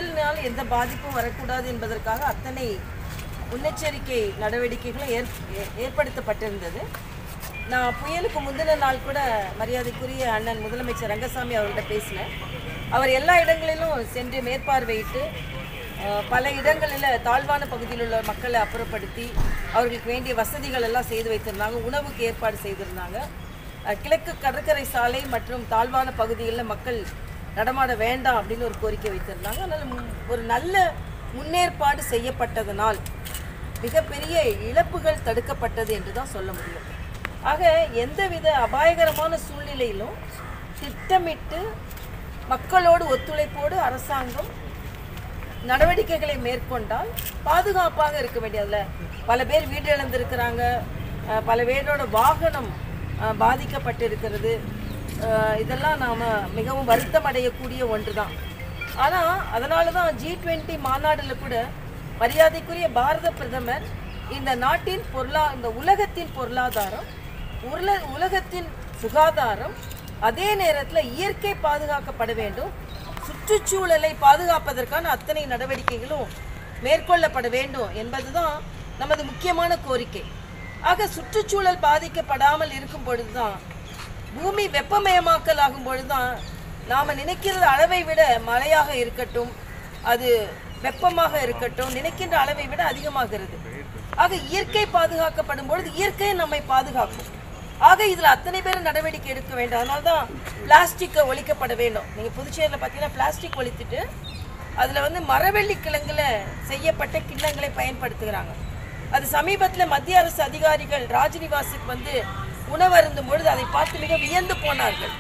புயலினால் எந்த பாதிப்பும் வரக்கூடாது என்பதற்காக அத்தனை முன்னெச்சரிக்கை நடவடிக்கைகளும் ஏற் ஏ- ஏற்படுத்தப்பட்டிருந்தது நான் புயலுக்கு முந்தின நாள் கூட மரியாதைக்குரிய அண்ணன் முதலமைச்சர் ரங்கசாமி அவர்கிட்ட பேசினேன் அவர் எல்லா இடங்களிலும் சென்று மேற்பார்வையிட்டு அஹ், பல இடங்களில் தாழ்வான பகுதியில் உள்ள மக்களை அப்புறப்படுத்தி அவர்களுக்கு வேண்டிய வசதிகள் எல்லாம் செய்து வைத்திருந்தாங்க உணவுக்கு ஏற்பாடு செய்திருந்தாங்க அஹ், கிழக்கு கடற்கரை சாலை மற்றும் தாழ்வான பகுதிகளில் மக்கள் நடமாட வேண்டாம் அப்படின்னு ஒரு கோரிக்கை வைத்திருந்தாங்க அதனால் மு- ஒரு நல்ல முன்னேற்பாடு செய்யப்பட்டதனால் மிகப்பெரிய இழப்புகள் தடுக்கப்பட்டது என்று தான் சொல்ல முடியும் ஆக எந்தவித அபாயகரமான சூழ்நிலையிலும் திட்டமிட்டு மக்களோடு ஒத்துழைப்போடு அரசாங்கம் நடவடிக்கைகளை மேற்கொண்டால் பாதுகாப்பாக இருக்க வேண்டியதில்ல பல பேர் வீடு இழந்திருக்கிறாங்க அஹ் பல பேரோட வாகனம் அஹ், பாதிக்கப்பட்டிருக்கிறது அஹ், இதெல்லாம் நாம் மிகவும் வருத்தம் அடையக்கூடிய ஒன்று தான் ஆனால் அதனால தான் ஜி டுவெண்ட்டி மாநாடில் கூட மரியாதைக்குரிய பாரத பிரதமர் இந்த நாட்டின் பொருளா இந்த உலகத்தின் பொருளாதாரம் உல உலகத்தின் சுகாதாரம் அதே நேரத்தில் இயற்கை பாதுகாக்கப்பட வேண்டும் சுற்றுச்சூழலை பாதுகாப்பதற்கான அத்தனை நடவடிக்கைகளும் மேற்கொள்ளப்பட வேண்டும் என்பதுதான் நமது முக்கியமான கோரிக்கை ஆக சுற்றுச்சூழல் பாதிக்கப்படாமல் இருக்கும் பொழுதுதான் பூமி வெப்பமயமாக்கல் ஆகும் பொழுதுதான் நாம நினைக்கிறது அளவை விட மழையாக இருக்கட்டும் அது வெப்பமாக இருக்கட்டும் நினைக்கின்ற அளவை விட அதிகமாகிறது ஆக இயற்கை பாதுகாக்கப்படும் பொழுது இயற்கை நம்மை பாதுகாக்கும் ஆக இதுல அத்தனை பேரும் நடவடிக்கை எடுக்க வேண்டும் அதனால தான் பிளாஸ்டிக்கை ஒழிக்கப்பட வேண்டும் நீங்க புதுச்சேரியில் பார்த்தீங்கன்னா பிளாஸ்டிக் ஒழித்துட்டு அதுல வந்து மரவள்ளி கிழங்குல செய்யப்பட்ட கிண்ணங்களை பயன்படுத்துகிறாங்க அது சமீபத்துல மத்திய அரசு அதிகாரிகள் ராஜ்நிவாசுக்கு வந்து உணவருந்தும் பொழுது அதை பார்த்து மிக வியந்து போனார்கள்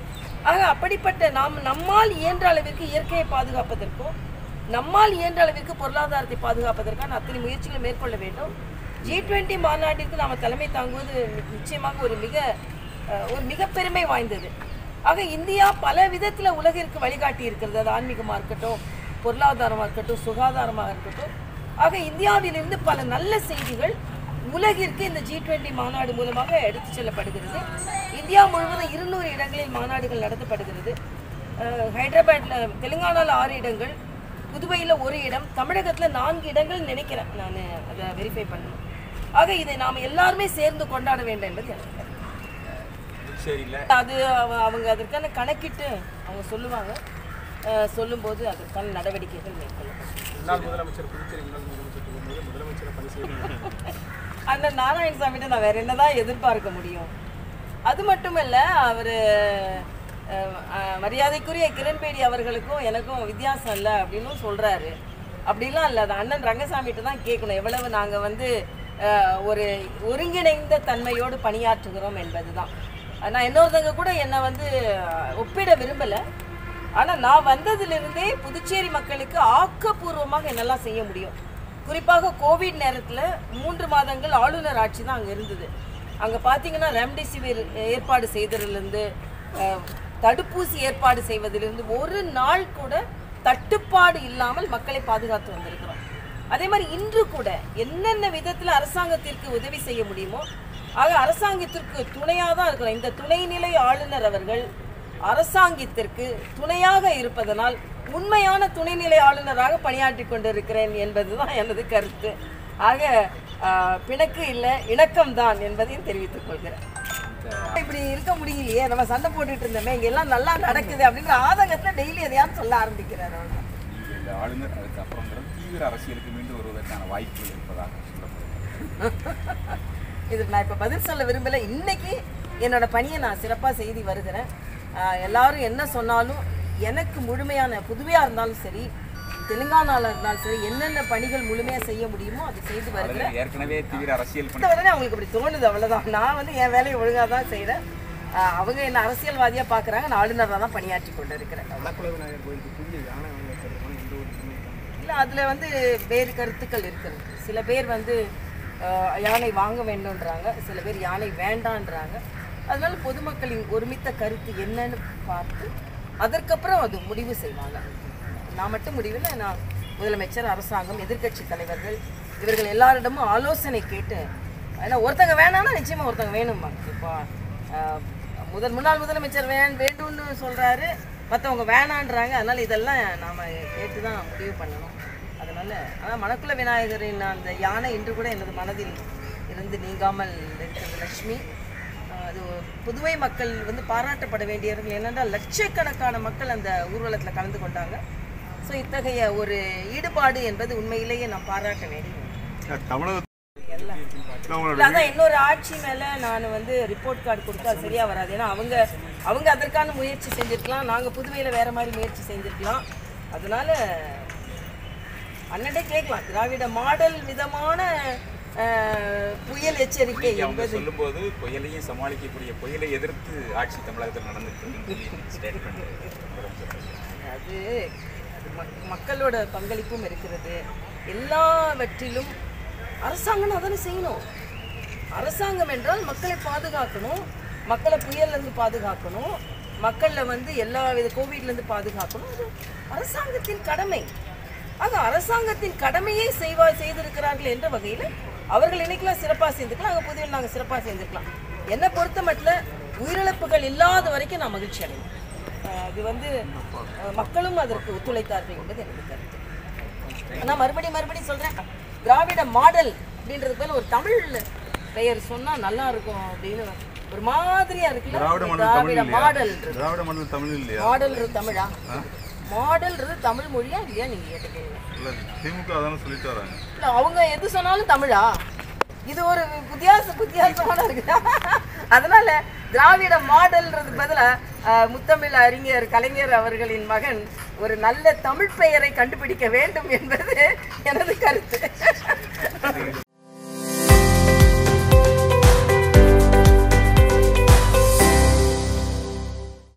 ஆக அப்படிப்பட்ட நாம் நம்மால் இயன்ற அளவிற்கு இயற்கையை பாதுகாப்பதற்கும் நம்மால் இயன்ற அளவிற்கு பொருளாதாரத்தை பாதுகாப்பதற்கான அத்தனை முயற்சிகளை மேற்கொள்ள வேண்டும் ஜி டுவெண்ட்டி மாநாட்டிற்கு நாம் தலைமை தாங்குவது நி- நிச்சயமாக ஒரு மிக அஹ், ஒரு மிக பெருமை வாய்ந்தது ஆக இந்தியா பல விதத்தில் உலகிற்கு வழிகாட்டி இருக்கிறது அது ஆன்மீகமாக இருக்கட்டும் பொருளாதாரமாக இருக்கட்டும் சுகாதாரமாக இருக்கட்டும் ஆக இந்தியாவிலிருந்து பல நல்ல செய்திகள் உலகிற்கு இந்த ஜி டுவெண்ட்டி மாநாடு மூலமாக எடுத்துச் செல்லப்படுகிறது இந்தியா முழுவதும் இருநூறு இடங்களில் மாநாடுகள் நடத்தப்படுகிறது அஹ் ஹைதராபாத்ல தெலுங்கானாவில் ஆறு இடங்கள் புதுவையில் ஒரு இடம் தமிழகத்தில் நான்கு இடங்கள் நினைக்கிறேன் நான் அதை வெரிஃபை பண்ணணும் ஆக இதை நாம் எல்லாருமே சேர்ந்து கொண்டாட வேண்டும் என்பது எனக்கு கருத்து. புதுச்சேரியில் அது அவ- அவங்க அதற்கான கணக்கிட்டு அவங்க சொல்லுவாங்க அஹ் சொல்லும்போது அதற்கான நடவடிக்கைகள் மேற்கொள்ளப்படும் முன்னாள் முதலமைச்சர் புதுச்சேரி முன்னாள் முதலமைச்சர் சொல்லும்போது முதலமைச்சரை பணி செய்யணும் அண்ணன் நாராயணசாமிகிட்ட நான் வேற என்னதான் எதிர்பார்க்க முடியும் அது மட்டுமல்ல அவர் மரியாதைக்குரிய கிரண்பேடி அவர்களுக்கும் எனக்கும் வித்தியாசம் இல்லை அப்படின்னும் சொல்றாரு அப்படிலாம் இல்லை அது அண்ணன் ரங்கசாமிகிட்ட தான் கேட்கணும் எவ்வளவு நாங்கள் வந்து அஹ், ஒரு ஒருங்கிணைந்த தன்மையோடு பணியாற்றுகிறோம் என்பதுதான் நான் இன்னொருத்தங்க கூட என்னை வந்து அஹ், ஒப்பிட விரும்பலை ஆனால் நான் வந்ததிலிருந்தே புதுச்சேரி மக்களுக்கு ஆக்கப்பூர்வமாக என்னெல்லாம் செய்ய முடியும் குறிப்பாக கோவிட் நேரத்தில் மூன்று மாதங்கள் ஆளுநர் ஆட்சி தான் அங்கே இருந்தது அங்கே பார்த்தீங்கன்னா ரெம்டெசிவிர் ஏற்பாடு செய்ததிலிருந்து அஹ், தடுப்பூசி ஏற்பாடு செய்வதிலிருந்து ஒரு நாள் கூட தட்டுப்பாடு இல்லாமல் மக்களை பாதுகாத்து வந்திருக்கிறோம் அதே மாதிரி இன்று கூட என்னென்ன விதத்தில் அரசாங்கத்திற்கு உதவி செய்ய முடியுமோ ஆக அரசாங்கத்திற்கு துணையாக தான் இருக்கிறோம் இந்த துணைநிலை ஆளுநர் அவர்கள் அரசாங்கத்திற்கு துணையாக இருப்பதனால் உண்மையான துணைநிலை ஆளுநராக பணியாற்றி கொண்டிருக்கிறேன் என்பதுதான் எனது கருத்து ஆக ஆஹ், பிணக்கு இல்லை இணக்கம்தான் என்பதையும் தெரிவித்துக் கொள்கிறேன் இப்படி இருக்க முடியலையே நம்ம சண்டை போட்டுட்டு இருந்தோமே இங்க எல்லாம் நல்லா நடக்குது அப்படின்ற ஆதங்கத்துல டெய்லி எதையாவது சொல்ல ஆரம்பிக்கிறார் அவர் இந்த ஆளுநர் அதுக்கப்புறம் கூட தீவிர அரசியலுக்கு மீண்டும் வருவதற்கான வாய்ப்புகள் இருப்பதாக சொல்லப்படுகிறது இது நான் இப்போ பதில் சொல்ல விரும்பல இன்னைக்கு என்னோட பணியை நான் சிறப்பாக செய்து வருகிறேன் ஆஹ் எல்லாரும் என்ன சொன்னாலும் எனக்கு முழுமையான புதுவையாக இருந்தாலும் சரி தெலுங்கானாவில் இருந்தாலும் சரி என்னென்ன பணிகள் முழுமையாக செய்ய முடியுமோ அதை செய்து வருகிறேன் ஆளுநர் ஏற்கனவே தீவிர அரசியல் பண்ணி உடனே அவங்களுக்கு இப்படி தோணுது அவ்வளோதான் நான் வந்து என் வேலையை ஒழுங்காக தான் செய்கிறேன் அவங்க என்ன அரசியல்வாதியாக பார்க்குறாங்க நான் ஆளுநராக தான் பணியாற்றி கொண்டு இருக்கிறேன் வடக்குல விநாயகர் கோயிலுக்கு புதிய யானை வாங்கி வச்சிருக்கோம் எந்த ஒரு இதுவுமே இல்லை. இல்லை அதில் வந்து வேறு கருத்துக்கள் இருக்கிறது சில பேர் வந்து அஹ், யானை வாங்க வேண்டும்ன்றாங்க சில பேர் யானை வேண்டான்றாங்க அதனால பொதுமக்களின் ஒருமித்த கருத்து என்னன்னு பார்த்து அதற்கப்புறம் அது முடிவு செய்வாங்க நான் மட்டும் முடிவில் நான் முதலமைச்சர் அரசாங்கம் எதிர்க்கட்சி தலைவர்கள் இவர்கள் எல்லாரிடமும் ஆலோசனை கேட்டு ஏன்னா ஒருத்தங்க வேணாம்னா நிச்சயமாக ஒருத்தங்க வேணும்பாங்க இப்போ அஹ், முதல் முன்னாள் முதலமைச்சர் வேண் வேண்டும்னு சொல்கிறாரு மற்றவங்க வேணான்றாங்க அதனால் இதெல்லாம் நாம் கேட்டு தான் முடிவு பண்ணணும் அதனால் ஆனால் மணக்குல விநாயகரின் அந்த யானை இன்று கூட எனது மனதில் இருந்து நீங்காமல் இருக்கிறது லக்ஷ்மி ஆஹ் அது புதுவை மக்கள் வந்து பாராட்டப்பட வேண்டியவர்கள் என்னென்றால் லட்சக்கணக்கான மக்கள் அந்த ஊர்வலத்தில் கலந்து கொண்டாங்க ஸோ இத்தகைய ஒரு ஈடுபாடு என்பது உண்மையிலேயே நாம் பாராட்ட வேண்டியது தமிழக எல்லாம் இல்ல, அதான் இன்னொரு ஆட்சி மேல நான் வந்து ரிப்போர்ட் கார்டு கொடுத்தா அது சரியா வராது ஏன்னா அவங்க அவங்க அதற்கான முயற்சி செஞ்சிருக்கலாம் நாங்க புதுவையில வேற மாதிரி முயற்சி செஞ்சிருக்கலாம் அதனால அண்ணன்டே கேட்கலாம் திராவிட மாடல் விதமான அஹ், புயல் எச்சரிக்கை இன்னைக்கு அவங்க என்பது சொல்லும்போது புயலையும் சமாளிக்கக்கூடிய புயலை எதிர்த்து ஆட்சி தமிழகத்தில் நடந்திருக்கு ஸ்டேட்மெண்ட் அது அது மக்- மக்களோட பங்களிப்பும் இருக்கிறது எல்லாவற்றிலும் அரசாங்கம் அதனை செய்யணும் அரசாங்கம் என்றால் மக்களை பாதுகாக்கணும் மக்களை புயல்லேருந்து பாதுகாக்கணும் மக்களை வந்து எல்லா வித கோவிட்லேருந்து பாதுகாக்கணும் அது அரசாங்கத்தின் கடமை ஆக அரசாங்கத்தின் கடமையை செய்வா செய்திருக்கிறார்கள் என்ற வகையில் அவர்கள் இன்னைக்கெல்லாம் சிறப்பாக சேர்ந்துக்கலாம் அங்கே புதிய நாங்கள் சிறப்பாக சேர்ந்துக்கலாம் என்னை பொறுத்த மட்டும் உயிரிழப்புகள் இல்லாத வரைக்கும் நான் மகிழ்ச்சி அடைவேன் அஹ் அது வந்து அஹ் மக்களும் அதற்கு ஒத்துழைத்தார்கள் என்பது எனக்கு கருத்து ஆனால் மறுபடியும் மறுபடியும் சொல்கிறேன் திராவிட மாடல் அப்படின்றது பேர் ஒரு தமிழ் பெயர் சொன்னால் நல்லா இருக்கும் அப்படின்னு ஒரு மாதிரியா இருக்குல்ல திராவிட மாடல் தமிழ் திராவிட இல்லையா மாடல் திராவிட மாடல் தமிழ் இல்லையா மாடல்ன்றது தமிழா மாடல்ன்றது தமிழ் மொழியா இல்லையா நீங்க கேட்டுக்கீங்க இல்ல திமுக அதானே சொல்லிட்டு வராங்க இல்ல அவங்க எது சொன்னாலும் தமிழா இது ஒரு வித்தியாச வித்தியாசமான இருக்கு அதனால திராவிட மாடல்ன்றது பதிலா அஹ், முத்தமிழ் அறிஞர் கலைஞர் அவர்களின் மகன் ஒரு நல்ல தமிழ் பெயரை கண்டுபிடிக்க வேண்டும் என்பது எனது கருத்து